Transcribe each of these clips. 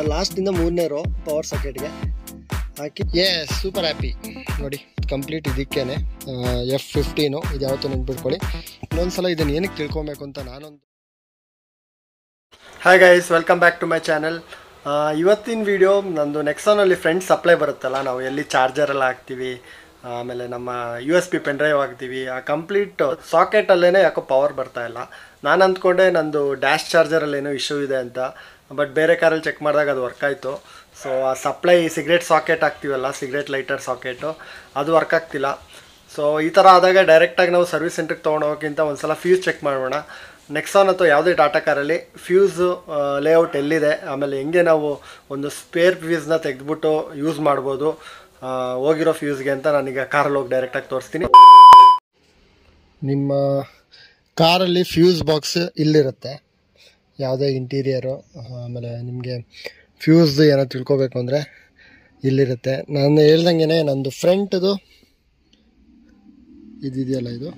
ಲಾಸ್ಟಿಂದ ಮೂರನೇ row power ಸಾಕೆಟ್ಗೆ ಹಾಕಿ ಎಸ್ ಸೂಪರ್ ಹ್ಯಾಪಿ ನೋಡಿ ಕಂಪ್ಲೀಟ್ ಇದಕ್ಕೇನೆ ಎಫ್ ಫಿಫ್ಟೀನು ಇದು ಯಾವತ್ತೂ ನೆನ್ಪಿಟ್ಕೊಳ್ಳಿ ಇನ್ನೊಂದ್ಸಲ ಇದನ್ನು ಏನಕ್ಕೆ ತಿಳ್ಕೊಬೇಕು ಅಂತ ನಾನೊಂದು hi guys welcome back to my channel ಇವತ್ತಿನ ವಿಡಿಯೋ ನಂದು ನೆಕ್ಸಾನಲ್ಲಿ ಫ್ರೆಂಡ್ ಸಪ್ಲೈ ಬರುತ್ತಲ್ಲ ನಾವು ಎಲ್ಲಿ ಚಾರ್ಜರೆಲ್ಲ ಹಾಕ್ತೀವಿ ಆಮೇಲೆ ನಮ್ಮ U S B pen drive ಹಾಕ್ತೀವಿ ಆ ಕಂಪ್ಲೀಟ್ ಸಾಕೆಟಲ್ಲೇ ಯಾಕೋ ಪವರ್ ಬರ್ತಾ ಇಲ್ಲ ನಾನು ಅಂದ್ಕೊಂಡೆ ನಂದು ಡ್ಯಾಶ್ ಚಾರ್ಜರಲ್ಲಿ ಏನೋ ಇಶ್ಯೂ ಇದೆ ಅಂತ ಬಟ್ ಬೇರೆ ಕಾರಲ್ಲಿ ಚೆಕ್ ಮಾಡಿದಾಗ ಅದು ವರ್ಕ್ ಆಯಿತು ಸೊ ಆ ಸಪ್ಲೈ ಸಿಗರೇಟ್ ಸಾಕೆಟ್ ಹಾಕ್ತೀವಲ್ಲ ಸಿಗರೇಟ್ ಲೈಟರ್ ಸಾಕೆಟು ಅದು ವರ್ಕ್ ಆಗ್ತಿಲ್ಲ ಸೊ ಈ ಥರ ಆದಾಗ ಡೈರೆಕ್ಟಾಗಿ ನಾವು ಸರ್ವಿಸ್ ಸೆಂಟ್ರಿಗೆ ತೊಗೊಂಡು ಹೋಗೋಕ್ಕಿಂತ ಒಂದು ಸಲ ಫ್ಯೂಸ್ ಚೆಕ್ ಮಾಡೋಣ ನೆಕ್ಸಾನ್ ಅಥವಾ ಯಾವುದೇ ಟಾಟಾ ಕಾರಲ್ಲಿ ಫ್ಯೂಸು ಲೇಔಟ್ ಎಲ್ಲಿದೆ ಆಮೇಲೆ ಹೆಂಗೆ ನಾವು ಒಂದು ಸ್ಪೇರ್ ಫ್ಯೂಸ್ನ ತೆಗೆದ್ಬಿಟ್ಟು ಯೂಸ್ ಮಾಡ್ಬೋದು ಆ, ಹೋಗಿರೋ ಫ್ಯೂಸ್ಗೆ ಅಂತ ನಾನೀಗ ಕಾರಲ್ಲಿ ಹೋಗಿ ಡೈರೆಕ್ಟಾಗಿ ತೋರಿಸ್ತೀನಿ ನಿಮ್ಮ ಕಾರಲ್ಲಿ ಫ್ಯೂಸ್ ಬಾಕ್ಸ್ ಇಲ್ಲಿರುತ್ತೆ ಯಾವುದೇ ಇಂಟೀರಿಯರು ಆಮೇಲೆ ನಿಮಗೆ ಫ್ಯೂಸ್ ಏನೋ ತಿಳ್ಕೊಬೇಕು ಅಂದರೆ ಇಲ್ಲಿರುತ್ತೆ ನಾನು ಹೇಳ್ದಂಗೆ ನಂದು ಫ್ರಂಟ್ದು ಇದಿದೆಯಲ್ಲ ಇದು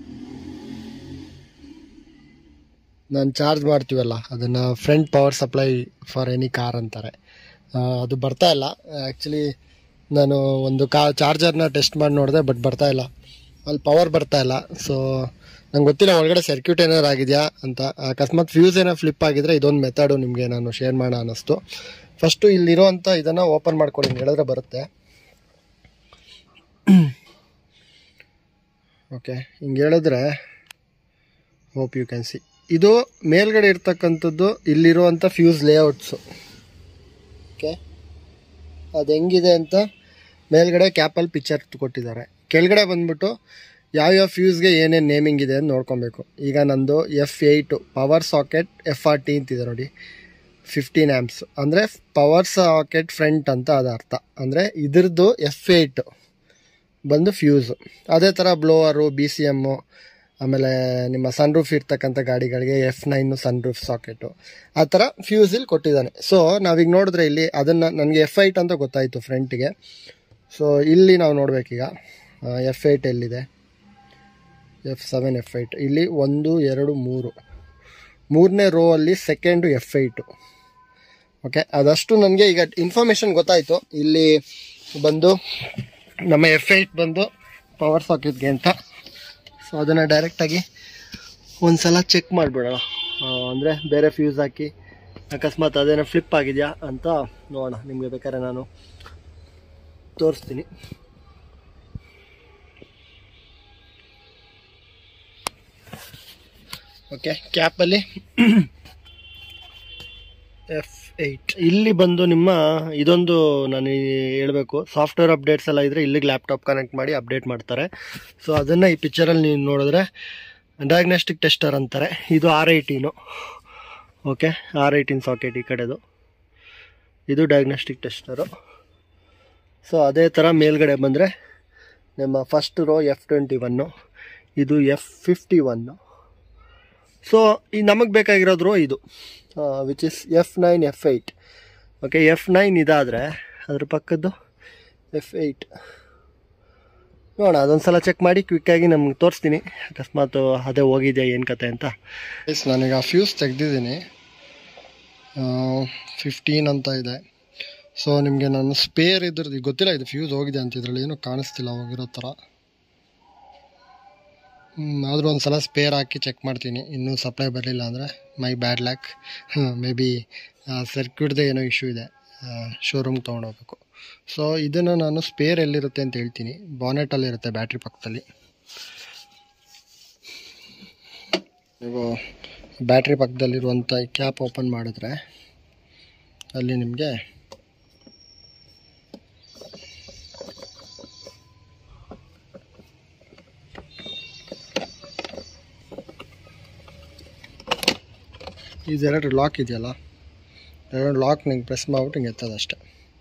ನಾನು ಚಾರ್ಜ್ ಮಾಡ್ತೀವಲ್ಲ ಅದನ್ನು front power supply for any car ಅಂತಾರೆ ಆ, ಅದು ಬರ್ತಾ ಇಲ್ಲ ಆ್ಯಕ್ಚುಲಿ ನಾನು ಒಂದು ಕಾ ಚಾರ್ಜರ್ನ ಟೆಸ್ಟ್ ಮಾಡಿ ನೋಡಿದೆ ಬಟ್ ಬರ್ತಾ ಇಲ್ಲ ಅಲ್ಲಿ ಪವರ್ ಬರ್ತಾ ಇಲ್ಲ ಸೊ ನಂಗೆ ಗೊತ್ತಿಲ್ಲ ಒಳಗಡೆ ಸರ್ಕ್ಯೂಟ್ ಏನಾರು ಆಗಿದೆಯಾ ಅಂತ ಅಕಸ್ಮಾತ್ ಫ್ಯೂಸ್ ಏನೋ ಫ್ಲಿಪ್ ಆಗಿದ್ರೆ ಇದೊಂದು ಮೆಥಡು ನಿಮಗೆ ನಾನು ಶೇರ್ ಮಾಡೋಣ ಅನ್ನಿಸ್ತು ಫಸ್ಟು ಇಲ್ಲಿರೋವಂಥ ಇದನ್ನು ಓಪನ್ ಮಾಡ್ಕೊಳ್ಳಿ ಹಿಂಗೆ ಹೇಳಿದ್ರೆ ಬರುತ್ತೆ ಓಕೆ ಹಿಂಗೆ ಹೇಳಿದ್ರೆ ಹೋಪ್ ಯು ಕ್ಯಾನ್ ಸಿ ಇದು ಮೇಲ್ಗಡೆ ಇರ್ತಕ್ಕಂಥದ್ದು ಇಲ್ಲಿರುವಂಥ ಫ್ಯೂಸ್ ಲೇಔಟ್ಸು ಓಕೆ ಅದು ಹೆಂಗಿದೆ ಅಂತ ಮೇಲ್ಗಡೆ ಕ್ಯಾಪಲ್ಲಿ ಪಿಕ್ಚರ್ ಕೊಟ್ಟಿದ್ದಾರೆ ಕೆಳಗಡೆ ಬಂದ್ಬಿಟ್ಟು ಯಾವ್ಯಾವ ಫ್ಯೂಸ್ಗೆ ಏನೇನು ನೇಮಿಂಗ್ ಇದೆ ಅಂತ ನೋಡ್ಕೊಬೇಕು ಈಗ ನಂದು F eight power socket F R T ಅಂತಿದೆ ನೋಡಿ ಫಿಫ್ಟೀನ್ ಆ್ಯಮ್ಸ್ ಅಂದರೆ ಪವರ್ ಸಾಕೆಟ್ ಫ್ರಂಟ್ ಅಂತ ಅದು ಅರ್ಥ ಅಂದರೆ ಇದ್ರದ್ದು ಎಫ್ ಏಯ್ಟು ಬಂದು ಫ್ಯೂಸು ಅದೇ ಥರ ಬ್ಲೋವರು ಬಿ ಸಿ ಎಮ್ಮು ಆಮೇಲೆ ನಿಮ್ಮ ಸನ್ ರೂಫ್ ಇರ್ತಕ್ಕಂಥ ಗಾಡಿಗಳಿಗೆ F nine sun roof socket ಆ ಥರ ಫ್ಯೂಸ್ ಇಲ್ಲಿ ಕೊಟ್ಟಿದ್ದಾನೆ ಸೊ ನಾವೀಗ ನೋಡಿದ್ರೆ ಇಲ್ಲಿ ಅದನ್ನು ನನಗೆ ಎಫ್ ಐಟ್ ಅಂತ ಗೊತ್ತಾಯಿತು ಫ್ರಂಟಿಗೆ ಸೊ ಇಲ್ಲಿ ನಾವು ನೋಡಬೇಕೀಗ ಎಫ್ ಏಯ್ಟ್ ಎಲ್ಲಿದೆ ಎಫ್ ಸೆವೆನ್ ಎಫ್ ಏಯ್ಟ್ ಇಲ್ಲಿ ಒಂದು ಎರಡು ಮೂರು ಮೂರನೇ ರೋ ಅಲ್ಲಿ ಸೆಕೆಂಡು ಎಫ್ ಏಯ್ಟು ಓಕೆ ಅದಷ್ಟು ನನಗೆ ಈಗ ಇನ್ಫಾರ್ಮೇಷನ್ ಗೊತ್ತಾಯಿತು ಇಲ್ಲಿ ಬಂದು ನಮ್ಮ ಎಫ್ ಏಯ್ಟ್ ಬಂದು ಪವರ್ ಸಾಕೆಟ್ಗೆ ಅಂತ ಸೊ ಅದನ್ನು ಡೈರೆಕ್ಟಾಗಿ ಒಂದು ಸಲ ಚೆಕ್ ಮಾಡಿಬಿಡೋಣ ಅಂದರೆ ಬೇರೆ ಫ್ಯೂಸ್ ಹಾಕಿ ಅಕಸ್ಮಾತ್ ಅದೇನೋ ಫ್ಲಿಪ್ ಆಗಿದೆಯಾ ಅಂತ ನೋಡೋಣ ನಿಮಗೆ ಬೇಕಾದ್ರೆ ನಾನು ತೋರಿಸ್ತೀನಿ ಓಕೆ ಕ್ಯಾಪಲ್ಲಿ ಎಫ್ ಏಯ್ಟ್ ಇಲ್ಲಿ ಬಂದು ನಿಮ್ಮ ಇದೊಂದು ನಾನು ಹೇಳಬೇಕು ಸಾಫ್ಟ್ವೇರ್ ಅಪ್ಡೇಟ್ಸ್ ಎಲ್ಲ ಇದ್ದರೆ ಇಲ್ಲಿಗೆ ಲ್ಯಾಪ್ಟಾಪ್ ಕನೆಕ್ಟ್ ಮಾಡಿ ಅಪ್ಡೇಟ್ ಮಾಡ್ತಾರೆ ಸೊ ಅದನ್ನು ಈ ಪಿಕ್ಚರಲ್ಲಿ ನೀವು ನೋಡಿದ್ರೆ ಡಯಾಗ್ನೋಸ್ಟಿಕ್ ಟೆಸ್ಟರ್ ಅಂತಾರೆ ಇದು R eighteen okay R eighteen socket ಈ ಕಡೆದು ಇದು ಡಯಾಗ್ನೋಸ್ಟಿಕ್ ಟೆಸ್ಟರು ಸೊ ಅದೇ ಥರ ಮೇಲ್ಗಡೆ ಬಂದರೆ ನಮ್ಮ first row F twenty one ಇದು ಎಫ್ ಫಿಫ್ಟಿ ಒನ್ನು ಸೊ ಈ ನಮಗೆ ಬೇಕಾಗಿರೋದು ರೋ ಇದು which is F nine F eight okay F nine ಇದಾದರೆ ಅದ್ರ ಪಕ್ಕದ್ದು ಎಫ್ ಏಯ್ಟ್ ನೋಡೋಣ ಅದೊಂದು ಸಲ ಚೆಕ್ ಮಾಡಿ ಕ್ವಿಕ್ಕಾಗಿ ನಮ್ಗೆ ತೋರಿಸ್ತೀನಿ ಅಕಸ್ಮಾತ್ ಅದೇ ಹೋಗಿದೆಯಾ ಏನು ಕತೆ ಅಂತ ಎಸ್ ನಾನೀಗ ಫ್ಯೂಸ್ ತೆಗ್ದಿದ್ದೀನಿ ಫಿಫ್ಟೀನ್ ಅಂತ ಇದೆ ಸೊ ನಿಮಗೆ ನಾನು ಸ್ಪೇರ್ ಇದ್ರದ್ದು ಗೊತ್ತಿಲ್ಲ ಇದು ಫ್ಯೂಸ್ ಹೋಗಿದೆ ಅಂತ ಇದರಲ್ಲಿ ಏನೂ ಕಾಣಿಸ್ತಿಲ್ಲ ಹೋಗಿರೋ ಥರ ಆದರೂ ಒಂದು ಸಲ ಸ್ಪೇರ್ ಹಾಕಿ ಚೆಕ್ ಮಾಡ್ತೀನಿ ಇನ್ನೂ ಸಪ್ಲೈ ಬರಲಿಲ್ಲ ಅಂದರೆ my bad luck maybe ಸರ್ಕ್ಯೂಟ್ದೇ ಏನೋ ಇಶ್ಯೂ ಇದೆ ಶೋರೂಮ್ಗೆ ತೊಗೊಂಡೋಗ್ಬೇಕು ಸೊ ಇದನ್ನು ನಾನು ಸ್ಪೇರ್ ಎಲ್ಲಿರುತ್ತೆ ಅಂತ ಹೇಳ್ತೀನಿ ಬಾನೆಟಲ್ಲಿರುತ್ತೆ ಬ್ಯಾಟ್ರಿ ಪಕ್ಕದಲ್ಲಿ ನೀವು ಬ್ಯಾಟ್ರಿ ಪಕ್ಕದಲ್ಲಿರುವಂಥ ಈ ಕ್ಯಾಪ್ ಓಪನ್ ಮಾಡಿದ್ರೆ ಅಲ್ಲಿ ನಿಮಗೆ ಇದೆರಡು ಲಾಕ್ ಇದೆಯಲ್ಲ ಎರಡು ಲಾಕ್ ನಿಂಗೆ ಪ್ರೆಸ್ ಮಾಡ್ಬಿಟ್ಟು ಹಿಂಗೆ ಎತ್ತದ ಅಷ್ಟೆ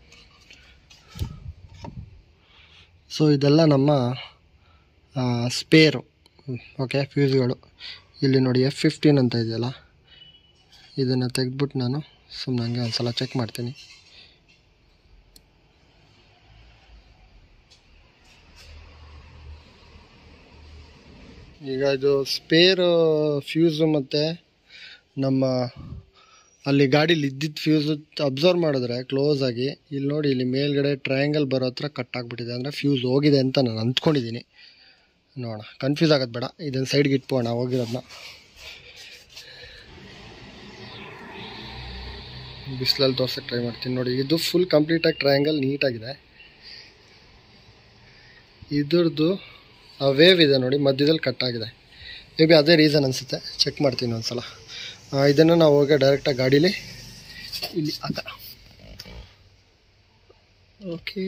ಸೊ ಇದೆಲ್ಲ ನಮ್ಮ ಸ್ಪೇರು ಓಕೆ ಫ್ಯೂಸ್ಗಳು ಇಲ್ಲಿ ನೋಡಿ ಎಫ್ ಫಿಫ್ಟೀನ್ ಅಂತ ಇದೆಯಲ್ಲ ಇದನ್ನು ತೆಗೆದ್ಬಿಟ್ಟು ನಾನು ಸುಮ್ಮನೆ ಹಂಗೆ ಒಂದು ಸಲ ಚೆಕ್ ಮಾಡ್ತೀನಿ ಈಗ ಇದು ಸ್ಪೇರ್ ಫ್ಯೂಸು ಮತ್ತು ನಮ್ಮ ಅಲ್ಲಿ ಗಾಡೀಲಿ ಇದ್ದಿದ್ದು ಫ್ಯೂಸ್ ಅಬ್ಸರ್ವ್ ಮಾಡಿದ್ರೆ ಕ್ಲೋಸ್ ಆಗಿ ಇಲ್ಲಿ ನೋಡಿ ಇಲ್ಲಿ ಮೇಲ್ಗಡೆ ಟ್ರಯಾಂಗಲ್ ಬರೋ ಹತ್ರ ಕಟ್ ಆಗಿಬಿಟ್ಟಿದೆ ಅಂದರೆ ಫ್ಯೂಸ್ ಹೋಗಿದೆ ಅಂತ ನಾನು ಅಂದ್ಕೊಂಡಿದ್ದೀನಿ ನೋಡೋಣ ಕನ್ಫ್ಯೂಸ್ ಆಗೋದು ಬೇಡ ಇದನ್ನು ಸೈಡ್ಗೆ ಇಟ್ಬೋಣ ಹೋಗಿರೋದನ್ನ ಬಿಸಿಲಲ್ಲಿ ತೋರ್ಸಕ್ಕೆ ಟ್ರೈ ಮಾಡ್ತೀನಿ ನೋಡಿ ಇದು ಫುಲ್ ಕಂಪ್ಲೀಟಾಗಿ ಟ್ರಯಾಂಗಲ್ ನೀಟಾಗಿದೆ ಇದ್ರದ್ದು ಆ ವೇವ್ ಇದೆ ನೋಡಿ ಮಧ್ಯದಲ್ಲಿ ಕಟ್ ಆಗಿದೆ ಮೇ ಬಿ ಅದೇ ರೀಸನ್ ಅನಿಸುತ್ತೆ ಚೆಕ್ ಮಾಡ್ತೀನಿ ಒಂದು ಸಲ ಇದನ್ನು ನಾವು ಹೋಗಿ ಡೈರೆಕ್ಟಾಗಿ ಗಾಡೀಲಿ ಇಲ್ಲಿ ಆ ಥರ ಓಕೆ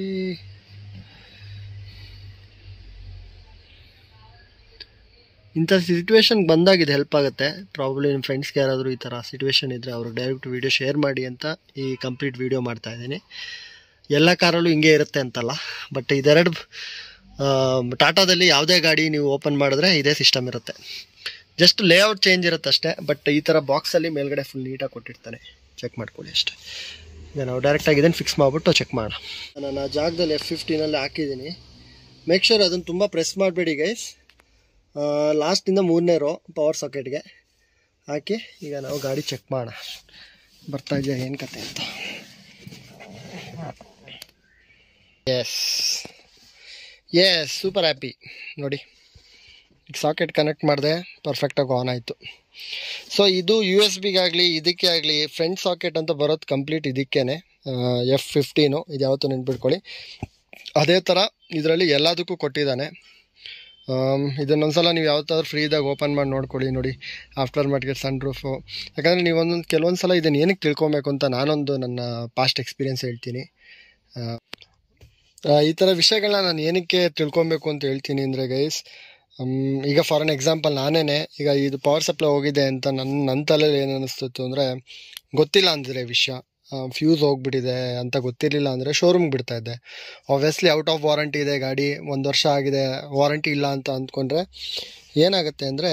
ಇಂಥ ಸಿಚುವೇಶನ್ ಬಂದಾಗಿದೆ ಹೆಲ್ಪ್ ಆಗುತ್ತೆ ಪ್ರಾಬ್ಲಿ ನಿಮ್ಮ ಫ್ರೆಂಡ್ಸ್ಗೆ ಯಾರಾದರೂ ಈ ಥರ ಸಿಚುವೇಶನ್ ಇದ್ದರೆ ಅವ್ರಿಗೆ ಡೈರೆಕ್ಟ್ ವೀಡಿಯೋ ಶೇರ್ ಮಾಡಿ ಅಂತ ಈ ಕಂಪ್ಲೀಟ್ ವೀಡಿಯೋ ಮಾಡ್ತಾ ಇದ್ದೀನಿ ಎಲ್ಲ ಕಾರಲ್ಲೂ ಹಿಂಗೆ ಇರುತ್ತೆ ಅಂತಲ್ಲ ಬಟ್ ಇದೆರಡು ಟಾಟಾದಲ್ಲಿ ಯಾವುದೇ ಗಾಡಿ ನೀವು ಓಪನ್ ಮಾಡಿದ್ರೆ ಇದೇ ಸಿಸ್ಟಮ್ ಇರುತ್ತೆ ಜಸ್ಟ್ ಲೇಔಟ್ ಚೇಂಜ್ ಇರುತ್ತೆ ಅಷ್ಟೇ ಬಟ್ ಈ ಥರ ಬಾಕ್ಸಲ್ಲಿ ಮೇಲ್ಗಡೆ ಫುಲ್ ನೀಟಾಗಿ ಕೊಟ್ಟಿರ್ತಾನೆ ಚೆಕ್ ಮಾಡ್ಕೊಳ್ಳಿ ಅಷ್ಟೇ ಈಗ ನಾವು ಡೈರೆಕ್ಟಾಗಿ ಇದನ್ನು ಫಿಕ್ಸ್ ಮಾಡಿಬಿಟ್ಟು ಚೆಕ್ ಮಾಡೋಣ ನಾನು ಆ ಜಾಗದಲ್ಲಿ ಎಫ್ ಫಿಫ್ಟೀನಲ್ಲಿ ಹಾಕಿದ್ದೀನಿ ಮೇಕ್ ಶೋರ್ ಅದನ್ನು ತುಂಬ ಪ್ರೆಸ್ ಮಾಡಬೇಡಿ ಗೈಸ್ ಲಾಸ್ಟಿಂದ ಮೂರನೇ ರೋ ಪವರ್ ಸಾಕೆಟ್ಗೆ ಹಾಕಿ ಈಗ ನಾವು ಗಾಡಿ ಚೆಕ್ ಮಾಡೋಣ ಬರ್ತಾ ಇದೆಯಾ ಏನು ಕತೆ ಅಂತ ಎಸ್ ಎಸ್ ಸೂಪರ್ ಹ್ಯಾಪಿ ನೋಡಿ ಈಗ ಸಾಕೆಟ್ ಕನೆಕ್ಟ್ ಮಾಡಿದೆ ಪರ್ಫೆಕ್ಟಾಗಿ ಆನ್ ಆಯಿತು ಸೊ ಇದು ಯು ಎಸ್ ಬಿಗಾಗಲಿ ಇದಕ್ಕೆ ಆಗಲಿ ಫ್ರಂಟ್ ಸಾಕೆಟ್ ಅಂತ ಬರೋದು ಕಂಪ್ಲೀಟ್ ಇದಕ್ಕೇನೆ ಎಫ್ ಫಿಫ್ಟೀನು ಇದು ಯಾವತ್ತೂ ನೆನ್ಪಿಟ್ಕೊಳ್ಳಿ ಅದೇ ಥರ ಇದರಲ್ಲಿ ಎಲ್ಲದಕ್ಕೂ ಕೊಟ್ಟಿದ್ದಾನೆ ಇದನ್ನೊಂದ್ಸಲ ನೀವು ಯಾವತ್ತಾದ್ರೂ ಫ್ರೀದಾಗ ಓಪನ್ ಮಾಡಿ ನೋಡ್ಕೊಳ್ಳಿ ನೋಡಿ ಆಫ್ಟರ್ ಮಾರ್ಕೆಟ್ ಸನ್ ರೂಫು ಯಾಕಂದರೆ ನೀವು ಒಂದೊಂದು ಕೆಲವೊಂದು ಸಲ ಇದನ್ನು ಏನಕ್ಕೆ ತಿಳ್ಕೊಬೇಕು ಅಂತ ನಾನೊಂದು ನನ್ನ ಪಾಸ್ಟ್ ಎಕ್ಸ್ಪೀರಿಯೆನ್ಸ್ ಹೇಳ್ತೀನಿ ಈ ಥರ ವಿಷಯಗಳನ್ನ ನಾನು ಏನಕ್ಕೆ ತಿಳ್ಕೊಬೇಕು ಅಂತ ಹೇಳ್ತೀನಿ ಅಂದರೆ ಗೈಸ್ ಈಗ ಫಾರ್ ಅನ್ ಎಕ್ಸಾಂಪಲ್ ನಾನೇ ಈಗ ಇದು ಪವರ್ ಸಪ್ಲೈ ಹೋಗಿದೆ ಅಂತ ನನ್ನ ನನ್ನ ತಲೆಯಲ್ಲಿ ಏನು ಅನ್ನಿಸ್ತಿತ್ತು ಅಂದರೆ ಗೊತ್ತಿಲ್ಲ ಅಂದರೆ ವಿಷಯ ಫ್ಯೂಸ್ ಹೋಗ್ಬಿಟ್ಟಿದೆ ಅಂತ ಗೊತ್ತಿರಲಿಲ್ಲ ಅಂದರೆ ಶೋರೂಮ್ಗೆ ಬಿಡ್ತಾ ಇದ್ದೆ ಆಬ್ವಿಯಸ್ಲಿ ಔಟ್ ಆಫ್ ವಾರಂಟಿ ಇದೆ ಗಾಡಿ ಒಂದು ವರ್ಷ ಆಗಿದೆ ವಾರಂಟಿ ಇಲ್ಲ ಅಂತ ಅಂದ್ಕೊಂಡ್ರೆ ಏನಾಗುತ್ತೆ ಅಂದರೆ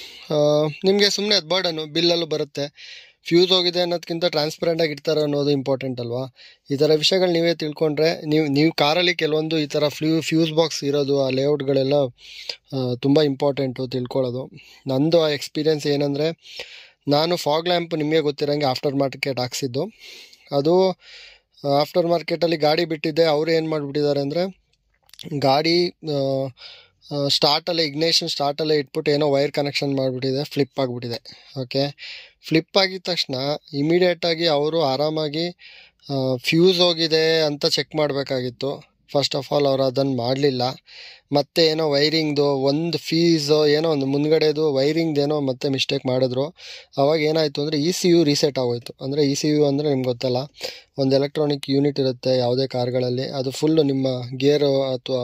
ನಿಮಗೆ ಸುಮ್ಮನೆ ಅದು ಬರ್ಡನು ಬಿಲ್ಲಲ್ಲೂ ಬರುತ್ತೆ ಫ್ಯೂಸ್ ಹೋಗಿದೆ ಅನ್ನೋದಕ್ಕಿಂತ ಟ್ರಾನ್ಸ್ಪರೆಂಟಾಗಿ ಇರ್ತಾರೆ ಅನ್ನೋದು ಇಂಪಾರ್ಟೆಂಟ್ ಅಲ್ವಾ ಈ ಥರ ವಿಷಯಗಳು ನೀವೇ ತಿಳ್ಕೊಂಡ್ರೆ ನೀವು ನೀವು ಕಾರಲ್ಲಿ ಕೆಲವೊಂದು ಈ ಥರ ಫ್ಲೂ ಫ್ಯೂಸ್ ಬಾಕ್ಸ್ ಇರೋದು ಆ ಲೇಔಟ್ಗಳೆಲ್ಲ ತುಂಬ ಇಂಪಾರ್ಟೆಂಟು ತಿಳ್ಕೊಳ್ಳೋದು ನಂದು ಆ ಎಕ್ಸ್ಪೀರಿಯೆನ್ಸ್ ಏನಂದರೆ ನಾನು ಫಾಗ್ ಲ್ಯಾಂಪ್ ನಿಮಗೆ ಗೊತ್ತಿರೋಂಗೆ ಆಫ್ಟರ್ ಮಾರ್ಕೆಟ್ ಹಾಕ್ಸಿದ್ದು ಅದು ಆಫ್ಟರ್ ಮಾರ್ಕೆಟಲ್ಲಿ ಗಾಡಿ ಬಿಟ್ಟಿದ್ದೆ ಅವರು ಏನು ಮಾಡಿಬಿಟ್ಟಿದ್ದಾರೆ ಅಂದರೆ ಗಾಡಿ ಸ್ಟಾರ್ಟಲ್ಲೇ ಇಗ್ನೇಷನ್ ಸ್ಟಾರ್ಟಲ್ಲೇ ಇಟ್ಬಿಟ್ಟು ಏನೋ ವೈರ್ ಕನೆಕ್ಷನ್ ಮಾಡಿಬಿಟ್ಟಿದೆ ಫ್ಲಿಪ್ ಆಗಿಬಿಟ್ಟಿದೆ ಓಕೆ ಫ್ಲಿಪ್ ಆಗಿದ ತಕ್ಷಣ ಇಮಿಡಿಯೇಟಾಗಿ ಅವರು ಆರಾಮಾಗಿ ಫ್ಯೂಸ್ ಹೋಗಿದೆ ಅಂತ ಚೆಕ್ ಮಾಡಬೇಕಾಗಿತ್ತು ಫಸ್ಟ್ ಆಫ್ ಆಲ್ ಅವರು ಅದನ್ನು ಮಾಡಲಿಲ್ಲ ಮತ್ತೆ ಏನೋ ವೈರಿಂಗ್ದು ಒಂದು ಫೀಸು ಏನೋ ಒಂದು ಮುಂದ್ಗಡೆದು ವೈರಿಂಗ್ದು ಏನೋ ಮತ್ತೆ ಮಿಸ್ಟೇಕ್ ಮಾಡಿದ್ರು ಅವಾಗ ಏನಾಯಿತು ಅಂದರೆ ಇ ಸಿ ಯು ರೀಸೆಟ್ ಆಗೋಯ್ತು ಅಂದರೆ ಇ ಸಿ ಯು ಅಂದರೆ ನಿಮ್ಗೆ ಗೊತ್ತಲ್ಲ ಒಂದು ಎಲೆಕ್ಟ್ರಾನಿಕ್ ಯೂನಿಟ್ ಇರುತ್ತೆ ಯಾವುದೇ ಕಾರ್ಗಳಲ್ಲಿ ಅದು ಫುಲ್ಲು ನಿಮ್ಮ ಗೇರು ಅಥವಾ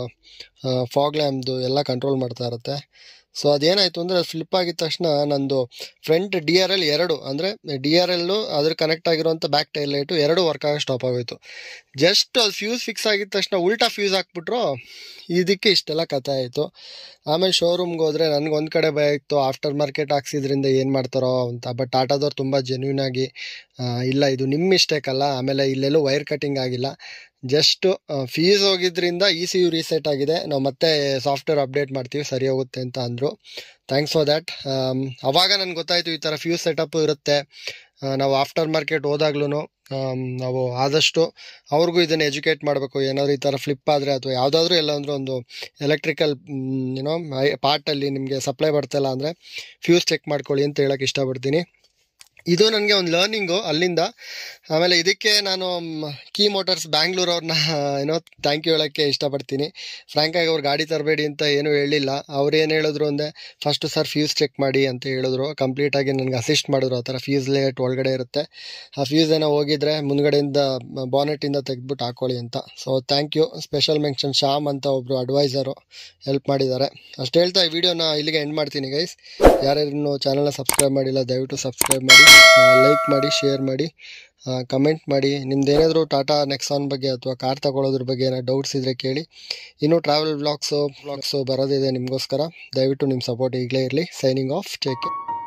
ಫಾಗ್ ಲ್ಯಾಂಪ್ದು ಎಲ್ಲ ಕಂಟ್ರೋಲ್ ಮಾಡ್ತಾ ಇರುತ್ತೆ ಸೊ ಅದೇನಾಯಿತು ಅಂದರೆ ಅದು ಫ್ಲಿಪ್ ಆಗಿದ ತಕ್ಷಣ ನಂದು ಫ್ರಂಟ್ ಡಿ ಆರ್ ಎಲ್ ಎರಡು ಅಂದರೆ ಡಿ ಆರ್ ಎಲ್ಲು ಅದ್ರ ಕನೆಕ್ಟ್ ಆಗಿರುವಂಥ ಬ್ಯಾಕ್ ಟೈಲ್ ಲೈಟು ಎರಡು ವರ್ಕ್ ಆಗಿ ಸ್ಟಾಪ್ ಆಗೋಯ್ತು ಜಸ್ಟ್ ಅದು ಫ್ಯೂಸ್ ಫಿಕ್ಸ್ ಆಗಿದ ತಕ್ಷಣ ಉಲ್ಟಾ ಫ್ಯೂಸ್ ಹಾಕ್ಬಿಟ್ರು ಇದಕ್ಕೆ ಇಷ್ಟೆಲ್ಲ ಕಥೆ ಆಯಿತು ಆಮೇಲೆ ಶೋರೂಮ್ಗೆ ಹೋದರೆ ನನಗೆ ಒಂದು ಕಡೆ ಭಯ ಇತ್ತು ಆಫ್ಟರ್ ಮಾರ್ಕೆಟ್ ಹಾಕ್ಸಿದ್ರಿಂದ ಏನು ಮಾಡ್ತಾರೋ ಅಂತ ಬಟ್ ಟಾಟಾದವ್ರು ತುಂಬ ಜೆನ್ಯೂನ್ ಆಗಿ ಇಲ್ಲ ಇದು ನಿಮ್ಮ ಮಿಸ್ಟೇಕ್ ಅಲ್ಲ ಆಮೇಲೆ ಇಲ್ಲೆಲ್ಲೂ ವೈರ್ ಕಟಿಂಗ್ ಆಗಿಲ್ಲ ಜಸ್ಟ್ ಫೀಸ್ ಹೋಗಿದ್ರಿಂದ ಇ ಸಿ ಯು ರೀಸೆಟ್ ಆಗಿದೆ ನಾವು ಮತ್ತೆ ಸಾಫ್ಟ್ವೇರ್ ಅಪ್ಡೇಟ್ ಮಾಡ್ತೀವಿ ಸರಿ ಹೋಗುತ್ತೆ ಅಂತ ಅಂದರು ಥ್ಯಾಂಕ್ಸ್ ಫಾರ್ ದ್ಯಾಟ್ ಅವಾಗ ನನಗೆ ಗೊತ್ತಾಯಿತು ಈ ಥರ ಫ್ಯೂಸ್ ಸೆಟಪ್ ಇರುತ್ತೆ ನಾವು ಆಫ್ಟರ್ ಮಾರ್ಕೆಟ್ ಹೋದಾಗ್ಲೂ ನಾವು ಆದಷ್ಟು ಅವ್ರಿಗೂ ಇದನ್ನು ಎಜುಕೇಟ್ ಮಾಡಬೇಕು ಏನಾದರೂ ಈ ಥರ ಫ್ಲಿಪ್ ಆದರೆ ಅಥವಾ ಯಾವುದಾದ್ರೂ ಎಲ್ಲ ಅಂದ್ರೆ ಒಂದು ಎಲೆಕ್ಟ್ರಿಕಲ್ ಏನೋ ಪಾರ್ಟಲ್ಲಿ ನಿಮಗೆ ಸಪ್ಲೈ ಬರ್ತಾಯಿಲ್ಲ ಅಂದರೆ ಫ್ಯೂಸ್ ಚೆಕ್ ಮಾಡ್ಕೊಳ್ಳಿ ಅಂತ ಹೇಳೋಕ್ಕೆ ಇಷ್ಟಪಡ್ತೀನಿ ಇದು ನನಗೆ ಒಂದು ಲರ್ನಿಂಗು ಅಲ್ಲಿಂದ ಆಮೇಲೆ ಇದಕ್ಕೆ ನಾನು ಕೀ ಮೋಟರ್ಸ್ ಬ್ಯಾಂಗ್ಳೂರ್ ಅವ್ರನ್ನ ಏನೋ ಥ್ಯಾಂಕ್ ಯು ಹೇಳೋಕ್ಕೆ ಇಷ್ಟಪಡ್ತೀನಿ ಫ್ರ್ಯಾಂಕಾಗಿ ಅವ್ರು ಗಾಡಿ ತರಬೇಡಿ ಅಂತ ಏನೂ ಹೇಳಿಲ್ಲ ಅವ್ರು ಏನು ಹೇಳಿದ್ರು ಅಂದರೆ ಫಸ್ಟು ಸರ್ ಫ್ಯೂಸ್ ಚೆಕ್ ಮಾಡಿ ಅಂತ ಹೇಳಿದ್ರು ಕಂಪ್ಲೀಟಾಗಿ ನನಗೆ ಅಸಿಸ್ಟ್ ಮಾಡಿದ್ರು ಆ ಥರ ಫ್ಯೂಸ್ ಲೇಟ್ ಒಳಗಡೆ ಇರುತ್ತೆ ಆ ಫ್ಯೂಸ್ ಏನೋ ಹೋಗಿದ್ರೆ ಮುಂದ್ಗಡೆಯಿಂದ ಬಾನೆಟಿಂದ ತೆಗೆದ್ಬಿಟ್ಟು ಹಾಕೊಳ್ಳಿ ಅಂತ so thank you special mention Shyam ಅಂತ ಒಬ್ಬರು ಅಡ್ವೈಸರು ಹೆಲ್ಪ್ ಮಾಡಿದ್ದಾರೆ ಅಷ್ಟು ಹೇಳ್ತಾ ಈ ವಿಡಿಯೋನ ಇಲ್ಲಿಗೆ ಎಂಡ್ ಮಾಡ್ತೀನಿ ಗೈಸ್ ಯಾರ್ಯಾರು ಚಾನಲ್ನ ಸಬ್ಸ್ಕ್ರೈಬ್ ಮಾಡಿಲ್ಲ ದಯವಿಟ್ಟು ಸಬ್ಸ್ಕ್ರೈಬ್ ಮಾಡಿ ಲೈಕ್ ಮಾಡಿ ಶೇರ್ ಮಾಡಿ ಕಮೆಂಟ್ ಮಾಡಿ ನಿಮ್ದು ಏನಾದರೂ ಟಾಟಾ ನೆಕ್ಸಾನ್ ಬಗ್ಗೆ ಅಥವಾ ಕಾರ್ ತಗೊಳ್ಳೋದ್ರ ಬಗ್ಗೆ ಏನಾದ್ರು ಡೌಟ್ಸ್ ಇದ್ದರೆ ಕೇಳಿ ಇನ್ನೂ ಟ್ರಾವೆಲ್ ಬ್ಲಾಗ್ಸು ಬ್ಲಾಗ್ಸು ಬರೋದಿದೆ ನಿಮಗೋಸ್ಕರ ದಯವಿಟ್ಟು ನಿಮ್ಮ ಸಪೋರ್ಟ್ ಈಗಲೇ ಇರಲಿ ಸೈನಿಂಗ್ ಆಫ್ ಟೇಕ್ ಕೇರ್